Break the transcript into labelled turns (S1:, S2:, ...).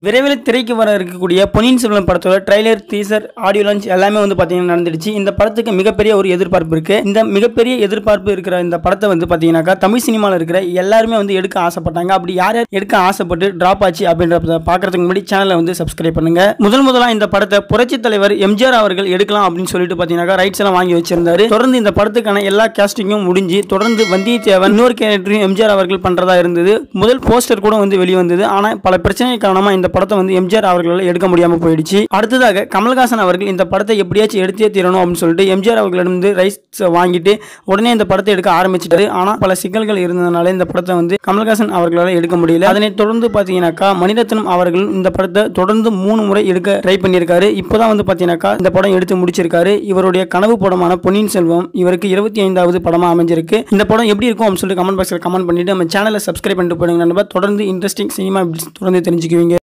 S1: விரைவில் திரைக்கு வர இருக்கக்கூடிய பொன்னியின் செல்வன் படத்தோட ட்ரைலர் டீசர் ஆடியோ லான்ச் எல்லாமே வந்து பார்த்தீங்கன்னா நடந்துடுச்சு இந்த படத்துக்கு மிகப்பெரிய ஒரு எதிர்பார்ப்பு இருக்கு இந்த மிகப்பெரிய எதிர்பார்ப்பு இருக்கிற இந்த படத்தை வந்து பார்த்தீங்கன்னாக்கா தமிழ் சினிமாவில் இருக்கிற எல்லாருமே வந்து எடுக்க ஆசைப்பட்டாங்க அப்படி யார் யார் எடுக்க ஆசைப்பட்டு டிராப் ஆச்சு அப்படின்றத பார்க்கறதுக்கு முன்னாடி சேனலை வந்து சப்ஸ்கிரைப் பண்ணுங்க முதல் முதலாக இந்த படத்தை புரட்சி தலைவர் எம்ஜிஆர் அவர்கள் எடுக்கலாம் அப்படின்னு சொல்லிட்டு பார்த்தீங்கன்னாக்கா ரைட்ஸ் எல்லாம் வாங்கி வச்சிருந்தாரு தொடர்ந்து இந்த படத்துக்கான எல்லா கேஸ்டிங்கும் முடிஞ்சு தொடர்ந்து வந்தியத்தேவன் இன்னொரு கேரக்டரையும் எம்ஜிஆர் அவர்கள் பண்றதா இருந்தது முதல் போஸ்டர் கூட வந்து வெளிவந்தது ஆனால் பல பிரச்சனை காரணமாக இந்த படத்தை வந்து எம்ஜிஆர் அவர்களால் எடுக்க முடியாமல் போயிடுச்சு அடுத்ததாக கமல்ஹாசன் அவர்கள் இந்த படத்தை எப்படியாச்சும் எடுத்தே தீரணும் அப்படின்னு சொல்லிட்டு எம்ஜிஆர் அவர்களிடம் ரைட்ஸ் வாங்கிட்டு உடனே இந்த படத்தை எடுக்க ஆரம்பிச்சிட்டாரு ஆனால் பல சிக்கல்கள் இருந்ததுனால இந்த படத்தை வந்து கமல்ஹாசன் அவர்களால் எடுக்க முடியல அதனை தொடர்ந்து பார்த்தீங்கன்னாக்கா மணிரத்னம் அவர்கள் இந்த படத்தை தொடர்ந்து மூணு முறை எடுக்க ட்ரை பண்ணியிருக்காரு இப்போதான் வந்து பார்த்தீங்கன்னாக்கா இந்த படம் எடுத்து முடிச்சிருக்காரு இவருடைய கனவு படமான பொன்னியின் செல்வம் இவருக்கு இருபத்தி ஐந்தாவது படமா அமைஞ்சிருக்கு இந்த படம் எப்படி இருக்கும் அப்படின்னு சொல்லிட்டு கமெண்ட் பாக்ஸில் கமெண்ட் பண்ணிட்டு நம்ம சேனலை சப்ஸ்கிரைப் பண்ணிட்டு போயிடுங்க நண்பா தொடர்ந்து இன்ட்ரெஸ்டிங் சினிமா தொடர்ந்து தெரிஞ்சுக்குவீங்க